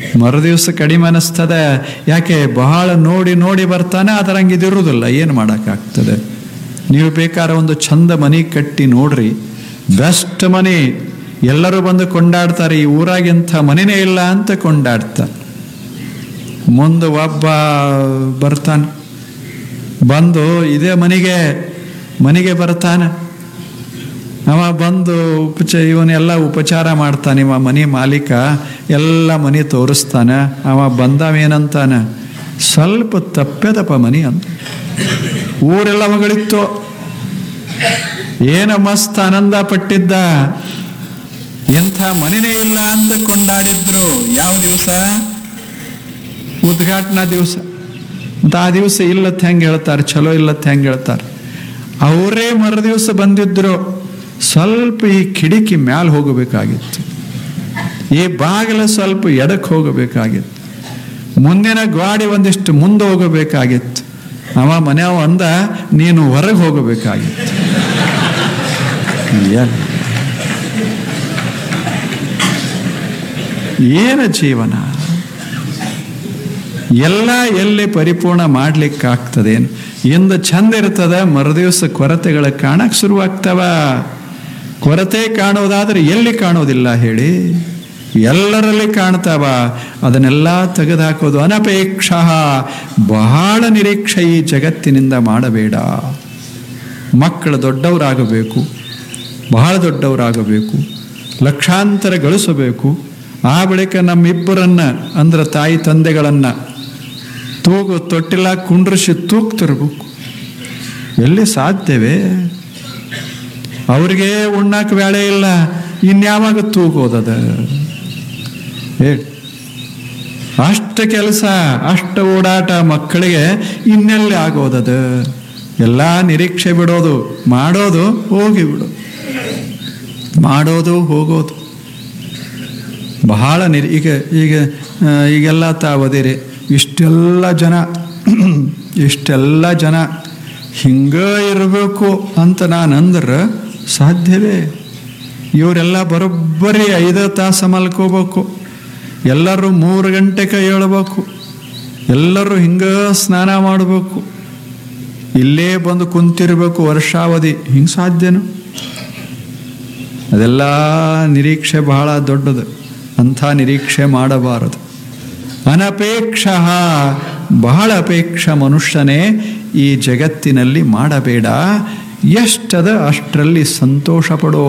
ಮರುದಿವ್ಸ ಕಡಿಮೆ ಅನಿಸ್ತದೆ ಯಾಕೆ ಬಹಳ ನೋಡಿ ನೋಡಿ ಬರ್ತಾನೆ ಅದರಂಗೆ ಇದಿರುವುದಿಲ್ಲ ಏನು ಮಾಡೋಕ್ಕಾಗ್ತದೆ ನೀವು ಬೇಕಾದ್ರೆ ಒಂದು ಚಂದ ಮನೆ ಕಟ್ಟಿ ನೋಡ್ರಿ ಬೆಸ್ಟ್ ಮನೆ ಎಲ್ಲರೂ ಬಂದು ಕೊಂಡಾಡ್ತಾರೆ ಈ ಊರಾಗಿಂಥ ಮನೆನೇ ಇಲ್ಲ ಅಂತ ಕೊಂಡಾಡ್ತಾರೆ ಮುಂದೆ ಒಬ್ಬ ಬರ್ತಾನೆ ಬಂದು ಇದೇ ಮನೆಗೆ ಮನೆಗೆ ಬರ್ತಾನೆ ಅವ ಬಂದು ಉಪಚ ಇವನ್ನೆಲ್ಲ ಉಪಚಾರ ಮಾಡ್ತಾನೆ ಇವ ಮನೆ ಮಾಲೀಕ ಎಲ್ಲ ಮನೆ ತೋರಿಸ್ತಾನೆ ಅವ ಬಂದವೇನಂತಾನೆ ಸ್ವಲ್ಪ ತಪ್ಪೆದಪ್ಪ ಮನೆ ಅಂತ ಊರೆಲ್ಲ ಮಗಳಿತ್ತು ಏನು ಮಸ್ತ್ ಆನಂದ ಪಟ್ಟಿದ್ದ ಎಂಥ ಮನೆನೇ ಇಲ್ಲ ಅಂತ ಕೊಂಡಾಡಿದ್ರು ಯಾವ ದಿವಸ ಉದ್ಘಾಟನಾ ದಿವಸ ಮತ್ತು ಆ ದಿವಸ ಇಲ್ಲತ್ ಹೆಂಗೆ ಹೇಳ್ತಾರೆ ಚಲೋ ಇಲ್ಲತ್ ಹೆಂಗೆ ಹೇಳ್ತಾರೆ ಅವರೇ ಮರು ದಿವಸ ಬಂದಿದ್ರು ಸ್ವಲ್ಪ ಈ ಕಿಟಕಿ ಮ್ಯಾಲ ಹೋಗಬೇಕಾಗಿತ್ತು ಈ ಬಾಗಿಲ ಸ್ವಲ್ಪ ಎಡಕ್ಕೆ ಹೋಗಬೇಕಾಗಿತ್ತು ಮುಂದಿನ ಗಾಡಿ ಒಂದಿಷ್ಟು ಮುಂದೆ ಹೋಗಬೇಕಾಗಿತ್ತು ಅವ ಮನೆಯವ ಅಂದ ನೀನು ಹೊರಗೆ ಹೋಗಬೇಕಾಗಿತ್ತು ಏನ್? ಏನು ಜೀವನ ಎಲ್ಲ ಎಲ್ಲಿ ಪರಿಪೂರ್ಣ ಮಾಡ್ಲಿಕ್ಕಾಗ್ತದೇನು ಇಂದ ಚಂದ ಇರ್ತದ ಮರುದಿವಸ ಕೊರತೆಗಳ ಕಾಣಕ್ ಶುರುವಾಗ್ತವ ಕೊರತೆ ಕಾಣೋದಾದ್ರೆ ಎಲ್ಲಿ ಕಾಣೋದಿಲ್ಲ ಹೇಳಿ ಎಲ್ಲರಲ್ಲಿ ಕಾಣ್ತಾವ ಅದನ್ನೆಲ್ಲ ತೆಗೆದುಹಾಕೋದು ಅನಪೇಕ್ಷ ಬಹಳ ನಿರೀಕ್ಷೆ ಈ ಜಗತ್ತಿನಿಂದ ಮಾಡಬೇಡ ಮಕ್ಕಳು ದೊಡ್ಡವರಾಗಬೇಕು ಬಹಳ ದೊಡ್ಡವರಾಗಬೇಕು ಲಕ್ಷಾಂತರ ಗಳಿಸಬೇಕು ಆ ಬಳಿಕ ನಮ್ಮಿಬ್ಬರನ್ನ ಅಂದ್ರೆ ತಾಯಿ ತಂದೆಗಳನ್ನ ತೂಗು ತೊಟ್ಟಿಲ್ಲ ಕುಂಡ್ರಿಸಿ ತೂಗ್ತಿರ್ಬೇಕು ಎಲ್ಲಿ ಸಾಧ್ಯವೇ ಅವ್ರಿಗೆ ಉಣ್ಣಾಕ ಬೇಳೆ ಇಲ್ಲ ಇನ್ಯಾವಾಗ ತೂಗೋದದ ಹೇಳಿ ಅಷ್ಟ ಕೆಲಸ ಅಷ್ಟ ಓಡಾಟ ಮಕ್ಕಳಿಗೆ ಇನ್ನೆಲ್ಲಿ ಆಗೋದದ ಎಲ್ಲ ನಿರೀಕ್ಷೆ ಬಿಡೋದು ಮಾಡೋದು ಹೋಗಿ ಬಿಡು ಮಾಡೋದು ಹೋಗೋದು ಬಹಳ ನಿರಿ ಈಗ ಈಗ ಆ, ಈಗೆಲ್ಲ ತಾವದಿರಿ ಇಷ್ಟೆಲ್ಲ ಜನ ಇಷ್ಟೆಲ್ಲ ಜನ ಹಿಂಗ ಇರಬೇಕು ಅಂತ ನಾನು ಅಂದ್ರೆ ಸಾಧ್ಯವೇ ಇವರೆಲ್ಲ ಬರೋಬ್ಬರಿ ಐದು ತಾಸು ಮಲ್ಕೋಬೇಕು ಎಲ್ಲರೂ ಮೂರು ಗಂಟೆಗೆ ಏಳಬೇಕು ಎಲ್ಲರೂ ಹಿಂಗ ಸ್ನಾನ ಮಾಡಬೇಕು ಇಲ್ಲೇ ಬಂದು ಕುಂತಿರ್ಬೇಕು ವರ್ಷಾವಧಿ ಹಿಂಗೆ ಸಾಧ್ಯನು ಅದೆಲ್ಲ ನಿರೀಕ್ಷೆ ಬಹಳ ದೊಡ್ಡದು ಅಂಥ ನಿರೀಕ್ಷೆ ಮಾಡಬಾರದು ಅನಪೇಕ್ಷ ಬಹಳ ಅಪೇಕ್ಷ ಮನುಷ್ಯನೇ ಈ ಜಗತ್ತಿನಲ್ಲಿ ಮಾಡಬೇಡ ಎಷ್ಟದ ಅಷ್ಟರಲ್ಲಿ ಸಂತೋಷ ಪಡೋ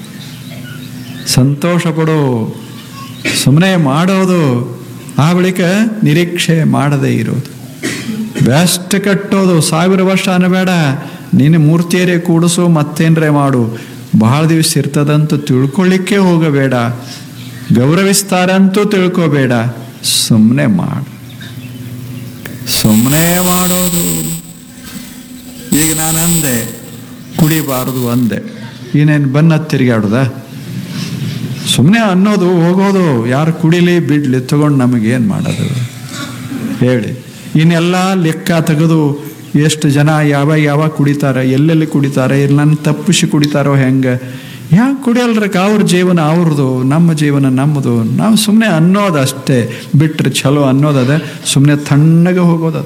ಸಂತೋಷ ಪಡೋ ಸುಮ್ಮನೆ ಮಾಡೋದು ಆ ಬಳಿಕ ನಿರೀಕ್ಷೆ ಮಾಡದೇ ಇರೋದು ಬೆಸ್ಟ್ ಕಟ್ಟೋದು ಸಾವಿರ ವರ್ಷ ಅನ್ನಬೇಡ ನೀನು ಮೂರ್ತಿಯರೇ ಕೂಡಿಸು ಮತ್ತೇನ್ರೆ ಮಾಡು ಬಹಳ ದಿವಸ ಇರ್ತದಂತೂ ತಿಳ್ಕೊಳ್ಳಿಕ್ಕೆ ಹೋಗಬೇಡ ಗೌರವಿಸ್ತಾರಂತೂ ತಿಳ್ಕೋಬೇಡ ಸುಮ್ಮನೆ ಮಾಡು ಸುಮ್ಮನೆ ಮಾಡೋದು ಈಗ ನಾನು ಅಂದೆ ಕುಡಿಬಾರದು ಅಂದೆ ಇನ್ನೇನು ಬನ್ನ ತಿರುಗಾಡುದ ಸುಮ್ಮನೆ ಅನ್ನೋದು ಹೋಗೋದು ಯಾರು ಕುಡಿಲಿ ಬಿಡ್ಲಿ ತಗೊಂಡು ನಮಗೇನು ಮಾಡೋದು ಹೇಳಿ ಇನ್ನೆಲ್ಲ ಲೆಕ್ಕ ತೆಗೆದು ಎಷ್ಟು ಜನ ಯಾವಾಗ ಯಾವಾಗ ಕುಡಿತಾರೆ ಎಲ್ಲೆಲ್ಲಿ ಕುಡಿತಾರೆ ನನ್ನ ತಪ್ಪಿಸಿ ಕುಡಿತಾರೋ ಹೆಂಗೆ ಯಾಕೆ ಕುಡಿಯಲ್ರಕ್ಕ ಅವ್ರ ಜೀವನ ಅವ್ರದ್ದು ನಮ್ಮ ಜೀವನ ನಮ್ಮದು ನಾವು ಸುಮ್ಮನೆ ಅನ್ನೋದಷ್ಟೇ ಬಿಟ್ರೆ ಚಲೋ ಅನ್ನೋದದ ಸುಮ್ಮನೆ ತಣ್ಣಗೆ ಹೋಗೋದದು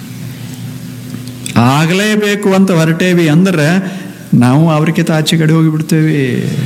ಆಗಲೇಬೇಕು ಅಂತ ಹೊರಟೇವಿ ಅಂದ್ರೆ ನಾವು ಅವ್ರಿಗಿಂತ ಆಚೆ ಕಡೆ ಹೋಗಿಬಿಡ್ತೇವೆ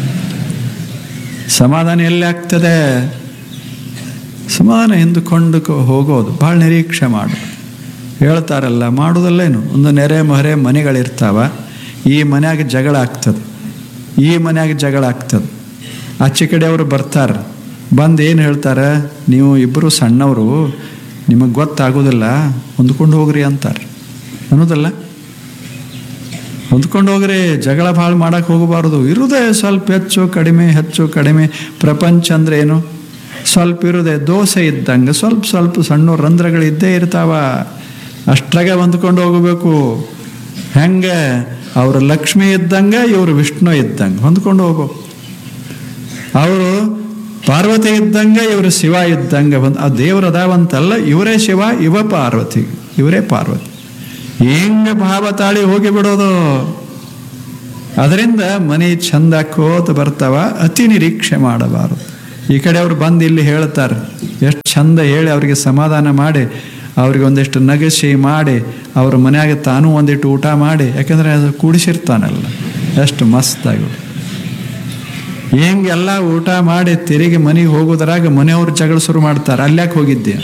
ಸಮಾಧಾನ ಎಲ್ಲಿ ಆಗ್ತದೆ ಸಮಾಧಾನ ಹಿಂದುಕೊಂಡು ಹೋಗೋದು ಭಾಳ ನಿರೀಕ್ಷೆ ಮಾಡು ಹೇಳ್ತಾರಲ್ಲ ಮಾಡೋದಲ್ಲೇನು ಒಂದು ನೆರೆ ಮೊರೆ ಮನೆಗಳಿರ್ತಾವ ಈ ಮನ್ಯಾಗ ಜಗಳ ಆಗ್ತದೆ ಈ ಮನ್ಯಾಗ ಜಗಳ ಆಗ್ತದೆ ಆಚೆ ಕಡೆಯವರು ಬರ್ತಾರೆ ಬಂದು ಏನು ಹೇಳ್ತಾರೆ ನೀವು ಇಬ್ಬರು ಸಣ್ಣವರು ನಿಮಗೆ ಗೊತ್ತಾಗೋದಿಲ್ಲ ಹೊಂದ್ಕೊಂಡು ಹೋಗ್ರಿ ಅಂತಾರೆ ಅನ್ನೋದಲ್ಲ ಹೊಂದ್ಕೊಂಡು ಹೋಗ್ರಿ ಜಗಳ ಭಾಳ ಮಾಡಕ್ಕೆ ಹೋಗಬಾರ್ದು ಇರುದೇ ಸ್ವಲ್ಪ ಹೆಚ್ಚು ಕಡಿಮೆ ಹೆಚ್ಚು ಕಡಿಮೆ ಪ್ರಪಂಚ ಅಂದ್ರೆ ಏನು ಸ್ವಲ್ಪ ಇರುದೆ ದೋಸೆ ಇದ್ದಂಗೆ ಸ್ವಲ್ಪ ಸ್ವಲ್ಪ ಸಣ್ಣ ರಂಧ್ರಗಳು ಇದ್ದೇ ಇರ್ತಾವ ಅಷ್ಟ್ರಾಗೆ ಹೊಂದ್ಕೊಂಡು ಹೋಗಬೇಕು ಹೆಂಗೆ ಅವರು ಲಕ್ಷ್ಮಿ ಇದ್ದಂಗೆ ಇವರು ವಿಷ್ಣು ಇದ್ದಂಗೆ ಹೊಂದ್ಕೊಂಡು ಹೋಗ್ಬೇಕು ಅವರು ಪಾರ್ವತಿ ಇದ್ದಂಗೆ ಇವರು ಶಿವ ಇದ್ದಂಗೆ ಒಂದು ಆ ದೇವ್ರು ಅದಾವಂತಲ್ಲ ಇವರೇ ಶಿವ ಇವ ಪಾರ್ವತಿ ಇವರೇ ಪಾರ್ವತಿ ಹೆಂಗ ಭಾವ ತಾಳಿ ಹೋಗಿ ಬಿಡೋದು ಅದರಿಂದ ಮನೆ ಚಂದ ಕೋತ ಬರ್ತಾವ ಅತಿ ನಿರೀಕ್ಷೆ ಮಾಡಬಾರದು ಈ ಕಡೆ ಅವ್ರು ಬಂದು ಇಲ್ಲಿ ಹೇಳ್ತಾರೆ ಎಷ್ಟು ಚಂದ ಹೇಳಿ ಅವರಿಗೆ ಸಮಾಧಾನ ಮಾಡಿ ಅವ್ರಿಗೆ ಒಂದಿಷ್ಟು ನಗಸಿ ಮಾಡಿ ಅವ್ರ ಮನ್ಯಾಗ ತಾನು ಒಂದಿಟ್ಟು ಊಟ ಮಾಡಿ ಯಾಕಂದ್ರೆ ಅದು ಕೂಡಿಸಿರ್ತಾನಲ್ಲ ಎಷ್ಟು ಮಸ್ತಾಗಿ ಹೆಂಗೆಲ್ಲ ಊಟ ಮಾಡಿ ತಿರುಗಿ ಮನೆಗೆ ಹೋಗೋದ್ರಾಗ ಮನೆಯವ್ರು ಜಗಳ ಶುರು ಮಾಡ್ತಾರೆ ಅಲ್ಯಾಕೆ ಹೋಗಿದ್ದೆ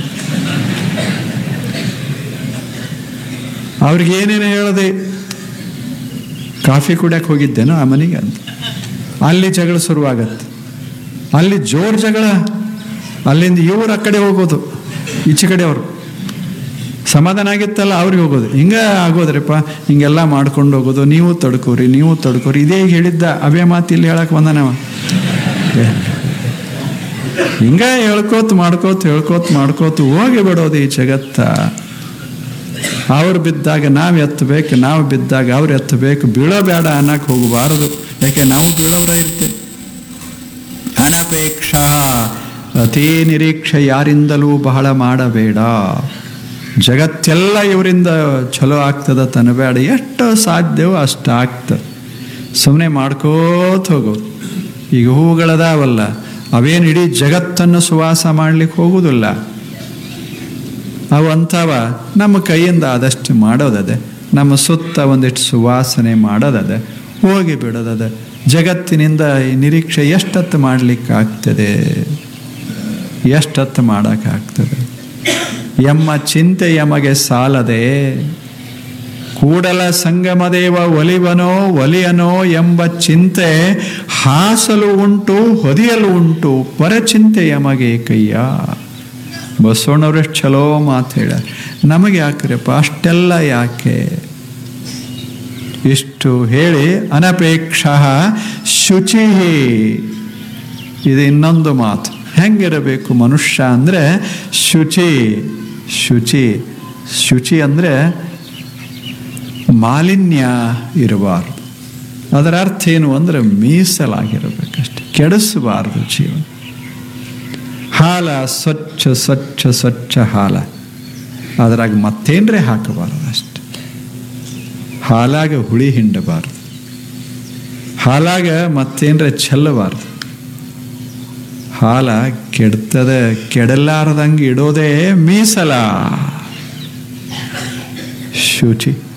ಅವ್ರಿಗೆ ಏನೇನು ಹೇಳದೆ ಕಾಫಿ ಕುಡಿಯಕ್ಕೆ ಹೋಗಿದ್ದೇನೋ ಆ ಮನೆಗೆ ಅಂತ ಅಲ್ಲಿ ಜಗಳ ಶುರುವಾಗತ್ತೆ ಅಲ್ಲಿ ಜೋರ್ ಜಗಳ ಅಲ್ಲಿಂದ ಇವ್ರು ಆ ಕಡೆ ಹೋಗೋದು ಈಚೆ ಕಡೆ ಅವರು ಸಮಾಧಾನ ಆಗಿತ್ತಲ್ಲ ಅವ್ರಿಗೆ ಹೋಗೋದು ಹಿಂಗ ಆಗೋದ್ರಪ್ಪ ಹಿಂಗೆಲ್ಲ ಮಾಡ್ಕೊಂಡು ಹೋಗೋದು ನೀವು ತಡ್ಕೋರಿ ನೀವು ತಡ್ಕೋರಿ ಇದೇ ಹೇಳಿದ್ದ ಅವೇ ಮಾತು ಇಲ್ಲಿ ಹೇಳಕ್ ಬಂದನವ ಹಿಂಗ ಹೇಳ್ಕೋತ ಮಾಡ್ಕೋತ ಹೇಳ್ಕೋತ ಮಾಡ್ಕೋತ ಹೋಗಿ ಬಿಡೋದು ಈ ಜಗತ್ತ ಅವ್ರು ಬಿದ್ದಾಗ ನಾವು ಎತ್ತಬೇಕು ನಾವು ಬಿದ್ದಾಗ ಅವ್ರು ಎತ್ತಬೇಕು ಬೀಳೋಬೇಡ ಅನ್ನಕ್ಕೆ ಹೋಗಬಾರದು ಯಾಕೆ ನಾವು ಬೀಳೋರ ಇರ್ತೇವೆ ಅನಪೇಕ್ಷ ಅತಿ ನಿರೀಕ್ಷೆ ಯಾರಿಂದಲೂ ಬಹಳ ಮಾಡಬೇಡ ಜಗತ್ತೆಲ್ಲ ಇವರಿಂದ ಚಲೋ ಆಗ್ತದ ತನಬೇಡ ಎಷ್ಟು ಸಾಧ್ಯವೋ ಅಷ್ಟು ಆಗ್ತದೆ ಸುಮ್ಮನೆ ಮಾಡ್ಕೋತ ಹೋಗೋದು ಈಗ ಹೂವುಗಳದಾವಲ್ಲ ಅವೇನು ಇಡೀ ಜಗತ್ತನ್ನು ಸುವಾಸ ಮಾಡ್ಲಿಕ್ಕೆ ಹೋಗುವುದಿಲ್ಲ ಅವು ಅಂಥವ ನಮ್ಮ ಕೈಯಿಂದ ಆದಷ್ಟು ಮಾಡೋದದೆ ನಮ್ಮ ಸುತ್ತ ಒಂದಿಷ್ಟು ಸುವಾಸನೆ ಮಾಡೋದದೆ ಹೋಗಿ ಬಿಡೋದದೆ ಜಗತ್ತಿನಿಂದ ಈ ನಿರೀಕ್ಷೆ ಎಷ್ಟತ್ತು ಮಾಡಲಿಕ್ಕಾಗ್ತದೆ ಎಷ್ಟತ್ತು ಮಾಡೋಕ್ಕಾಗ್ತದೆ ಎಮ್ಮ ಚಿಂತೆ ಯಮಗೆ ಸಾಲದೆ ಕೂಡಲ ಸಂಗಮದೇವ ಒಲಿವನೋ ಒಲಿಯನೋ ಎಂಬ ಚಿಂತೆ ಹಾಸಲು ಉಂಟು ಹೊದಿಯಲು ಉಂಟು ಪರಚಿಂತೆ ಯಮಗೆ ಕಯ್ಯ ಬಸವಣ್ಣವ್ರೆಷ್ಟು ಚಲೋ ಮಾತು ಹೇಳ ನಮಗೆ ಯಾಕ್ರಪ್ಪ ಅಷ್ಟೆಲ್ಲ ಯಾಕೆ ಇಷ್ಟು ಹೇಳಿ ಅನಪೇಕ್ಷ ಶುಚಿ ಇದು ಇನ್ನೊಂದು ಮಾತು ಹೆಂಗಿರಬೇಕು ಮನುಷ್ಯ ಅಂದರೆ ಶುಚಿ ಶುಚಿ ಶುಚಿ ಅಂದರೆ ಮಾಲಿನ್ಯ ಇರಬಾರ್ದು ಅದರ ಅರ್ಥ ಏನು ಅಂದರೆ ಮೀಸಲಾಗಿರಬೇಕಷ್ಟೆ ಕೆಡಿಸಬಾರ್ದು ಜೀವನ ಹಾಲ ಸ್ವಚ್ಛ ಸ್ವಚ್ಛ ಸ್ವಚ್ಛ ಹಾಲ ಅದ್ರಾಗ ಮತ್ತೇನ್ರೆ ಹಾಕಬಾರದು ಅಷ್ಟೆ ಹಾಲಾಗ ಹುಳಿ ಹಿಂಡಬಾರ್ದು ಹಾಲಾಗ ಮತ್ತೇನ್ರೆ ಚೆಲ್ಲಬಾರ್ದು ಹಾಲ ಕೆಡ್ತದ ಕೆಡಲಾರದಂಗೆ ಇಡೋದೇ ಮೀಸಲ ಶುಚಿ